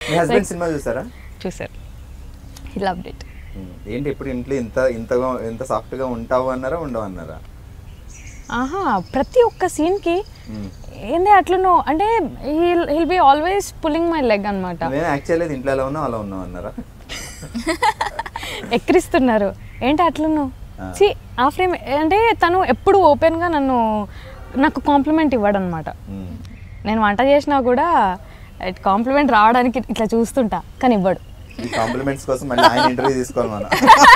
మీ husband cinema చూసారా చూసారు he loved it um. ఏంటి ఎప్పుడు ఇంట్లో ఇంత ఇంతగా ఇంత సాఫ్ట్ గా ఉంటావు అన్నారా ఉండవు అన్నారా ఆహా ప్రతి ఒక్క సీన్కి ఉమ్. ఏంది అట్లను అంటే he'll he'll be always pulling my leg అనమాట నువ్వేం యాక్ట్ చేయలేదు ఇంట్లో ఎలా ఉన్నావు అలా ఉన్నావు అన్నారా ఎక్కిరిస్తున్నారు ఏంటి అట్లను ఆ. సి ఆ ఫ్రేమ్ అంటే తను ఎప్పుడు ఓపెన్గా నన్ను నాకు కాంప్లిమెంట్ ఇవ్వడు అనమాట ఉమ్. నేను వంట చేసినా కూడా కాంప్లిమెంట్ రావడానికి ఇట్లా చూస్తుంటా కానీ ఇవ్వడు ఈ కాంప్లిమెంట్స్ కోసం మళ్ళీ ఆయన ఇంటర్వ్యూ తీసుకోవాలి మనం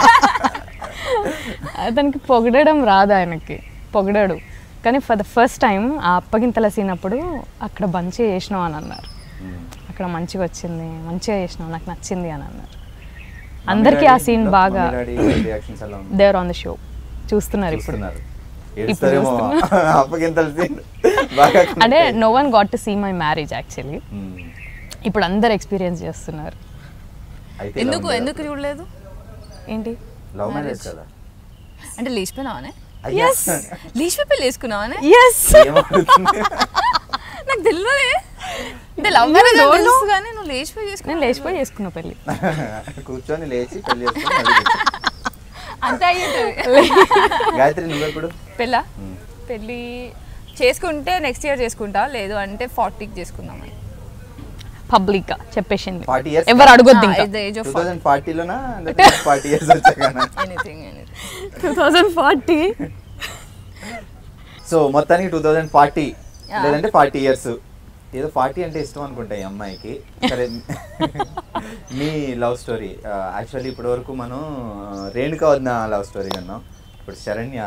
అతనికి పొగడడం రాదు ఆయనకి పొగడాడు కానీ ఫర్ ద ఫస్ట్ టైం ఆ అప్పగింతల సీన్ అప్పుడు అక్కడ మంచిగా చేసినావు అని అన్నారు ఉమ్. అక్కడ మంచిగా వచ్చింది మంచిగా చేసినావు నాకు నచ్చింది అని అన్నారు అందరికీ ఆ సీన్ బాగా రియాక్షన్స్ ఎలా ఉంది దేవర్ ఆన్ ద షో చూస్తున్నారు ఇప్పుడు చూస్తున్నారు ఏడుస్తారేమో అప్పగింతలు scene. బాగా అంటే no one got to see my marriage actually um. ఇప్పుడు అందరు ఎక్స్పీరియన్స్ చేస్తున్నారు అయితే ఎందుకు ఎందుకు చూడలేదు ఏంటి లవ్ మ్యారేజ్ కదా అంటే లేచిపోయినావానే అయ్యా. లీచ్ పేపర్ వేసుకున్నావానే ఎస్ ఏమవుతుంది? నాకు తెలియదే అంటే లవ్ మ్యారేజ్ No, no. తెలుసు కానీ నువ్వు లేచిపోయి నేను చేసుకున్నావు లేచిపోయి చేసుకున్నా పెళ్ళి కూర్చొని లేచి పెళ్లి చేసుకొని మళ్ళీ కూర్చో. అంతే అయ్యింది గాయత్రి నువ్వెప్పుడు పెళ్ళా ఉమ్. పెళ్ళి చేసుకుంటే నెక్స్ట్ ఇయర్ చేసుకుంటా లేదు అంటే ఫార్టీకి చేసుకుందామని పబ్లిక్ గా చెప్పేసింది 40 years ఎవరు అడగొద్దు ఇంకా the age two of thousand ఫార్టీలోనా ఫార్టీ ఇయర్స్ వచ్చాకనా anything anything two thousand forty so మొత్తానికి టూ థౌజండ్ ఫార్టీ Yeah. లేదంటే ఫార్టీ ఇయర్స్ ఏదో ఫార్టీ అంటే ఇష్టం అనుకుంటా ఈ అమ్మాయికి సరే మీ లవ్ స్టోరీ యాక్చువల్లీ ఇప్పటి వరకు మనం ఆ, రేణుక వదిన లవ్ స్టోరీ కన్నాం ఇప్పుడు శరణ్య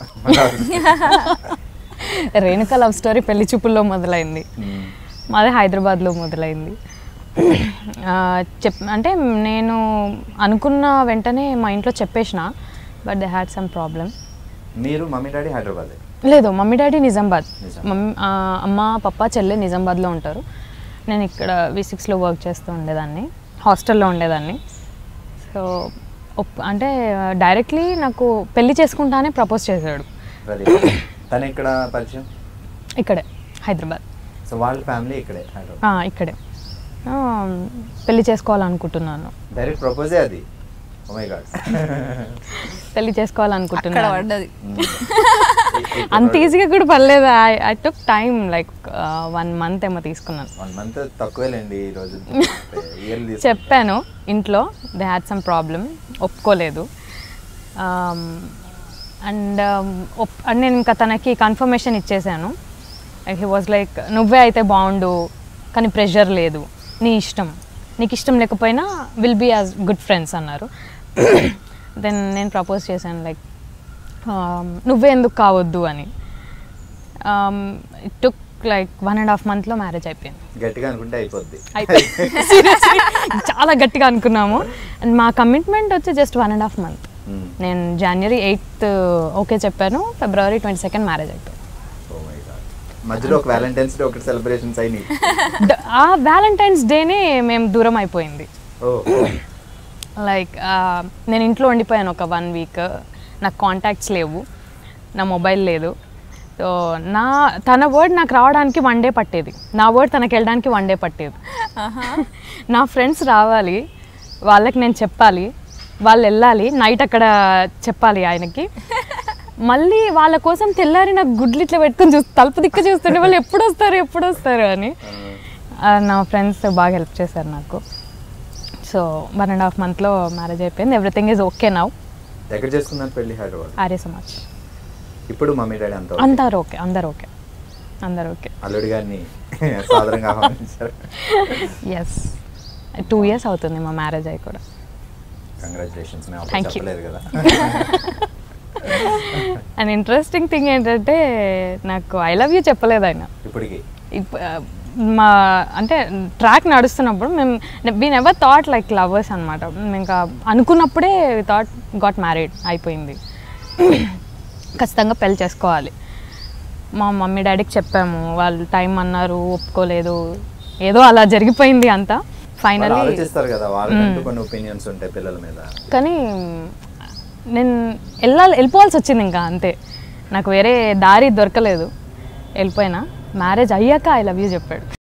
రేణుక లవ్ స్టోరీ పెళ్లి చూపుల్లో మొదలైంది ఉమ్. మాది హైదరాబాద్లో మొదలైంది ఆ, చెప్ అంటే నేను అనుకున్న వెంటనే మా ఇంట్లో చెప్పేసిన but they had some problem మీరు మమ్మీ డాడీ హైదరాబాద్ లేదు mummy daddy Nizamabad Nizamabad. Mummy ఆ, అమ్మ పప్ప చెల్లె నిజామాబాద్లో ఉంటారు నేను ఇక్కడ వి సిక్స్లో వర్క్ చేస్తూ ఉండేదాన్ని హాస్టల్లో ఉండేదాన్ని సో ఒప్- అంటే డైరెక్ట్లీ నాకు పెళ్లి చేసుకుంటానే ప్రపోజ్ చేశాడు ప్రదీప్ తను ఇక్కడ పరిచయం ఇక్కడే హైదరాబాద్ సో వాళ్ళ ఫ్యామిలీ ఇక్కడే హైదరాబాద్ ఆ, ఇక్కడే ఆ, పెళ్లి చేసుకోవాలనుకుంటున్నాను డైరెక్ట్ ప్రపోజే అది ఓ మై గాడ్ పెళ్లి అక్కడ చేసుకోవాలనుకుంటున్నాను పడ్డది అంత ఈజీగా కూడా పర్లేదు I I took time like one month ఏమో తీసుకున్నాను వన్ మంత్ తక్కువేలేండి ఈ రోజు ఇయర్లీ చెప్పాను ఇంట్లో దే హ్యాడ్ సమ్ ప్రాబ్లమ్ ఒప్పుకోలేదు అండ్ అండ్ నేను ఇంకా తనకి కన్ఫర్మేషన్ ఇచ్చేసాను హీ వాజ్ లైక్ నువ్వే అయితే బాగుండు కానీ ప్రెషర్ లేదు నీ ఇష్టం నీకు ఇష్టం లేకపోయినా will be as good friends అన్నారు దెన్ నేను ప్రపోజ్ చేశాను లైక్ నువ్వే ఎందుకు కావద్దు అని it took like one and half మంత్లో మ్యారేజ్ అయిపోయింది గట్టిగా అనుకుంటే అయిపోద్ది అయిపోయింది Seriously, చాలా గట్టిగా అనుకున్నాము అండ్ మా కమిట్మెంట్ వచ్చి just one and half month Hmm. నేను జనవరి ఎయిత్ ఓకే చెప్పాను ఫిబ్రవరి ట్వంటీ సెకండ్ మ్యారేజ్ అయిపోయింది Oh my God. మధ్యలో ఒక వ్యాలంటైన్స్ డే ఒకటి సెలబ్రేషన్స్ అయినాయి ద- ఆ వ్యాలంటైన్స్ డేనే మేము దూరం అయిపోయింది ఓ లైక్ నేను ఇంట్లో ఉండిపోయాను ఒక వన్ వీక్ నాకు కాంటాక్ట్స్ లేవు నా మొబైల్ లేదు సో నా తన వర్డ్ నాకు రావడానికి వన్ డే పట్టేది నా వర్డ్ తనకి వెళ్ళడానికి వన్ డే పట్టేది నా ఫ్రెండ్స్ రావాలి వాళ్ళకి నేను చెప్పాలి వాళ్ళు వెళ్ళాలి నైట్ అక్కడ చెప్పాలి ఆయనకి మళ్ళీ వాళ్ళ కోసం తెల్లారి నాకు గుడ్లు ఇట్లా పెట్టుకొని చూసి తలుపు దిక్కు చూస్తుంటే వాళ్ళు ఎప్పుడు వస్తారు ఎప్పుడు వస్తారు అని ఆ, నా ఫ్రెండ్స్ బాగా హెల్ప్ చేశారు నాకు సో వన్ అండ్ హాఫ్ మంత్లో మ్యారేజ్ అయిపోయింది ఎవ్రీథింగ్ ఈజ్ ఓకే నవ్ ఎక్కడ చేసుకున్నారు పెళ్లి హైదరాబాద్ ఆర్య సమాజ్ ఇప్పుడు మమ్మీ డాడీ అంత అందరు ఓకే అందరు ఓకే అందరు ఓకే అల్లుడి గారిని సాధారణంగా ఆహ్వానించారు ఎస్ టూ ఇయర్స్ అవుతుంది మా మ్యారేజ్ అయ్యి కూడా కంగ్రాచులేషన్స్ మేము Thank అప్పుడు you. చెప్పలేదు కదా అండ్ ఇంట్రెస్టింగ్ థింగ్ ఏంటంటే నాకు ఐ లవ్ యూ చెప్పలేదు ఆయన ఇప్పటికి ఇప్- ఆ, మా అంటే ట్రాక్ నడుస్తున్నప్పుడు మేము we never thought like lovers అనమాట ఇంకా అనుకున్నప్పుడే థాట్ గాట్ మ్యారీడ్ అయిపోయింది ఖచ్చితంగా పెళ్లి చేసుకోవాలి మా మమ్మీ డాడీకి చెప్పాము వాళ్ళు టైం అన్నారు ఒప్పుకోలేదు ఏదో అలా జరిగిపోయింది అంతా వాళ్ళు ఫైనలీ ఆలోచిస్తారు కదా వాళ్ళకంటూ కొన్ని ఒపీనియన్స్ ఉంటాయి పిల్లల మీద కానీ నేను వెళ్ళాలి వెళ్ళిపోవాల్సి వచ్చింది ఇంకా అంతే నాకు వేరే దారి దొరకలేదు వెళ్ళిపోయినా మ్యారేజ్ అయ్యాక ఐ లవ్ యూ చెప్పాడు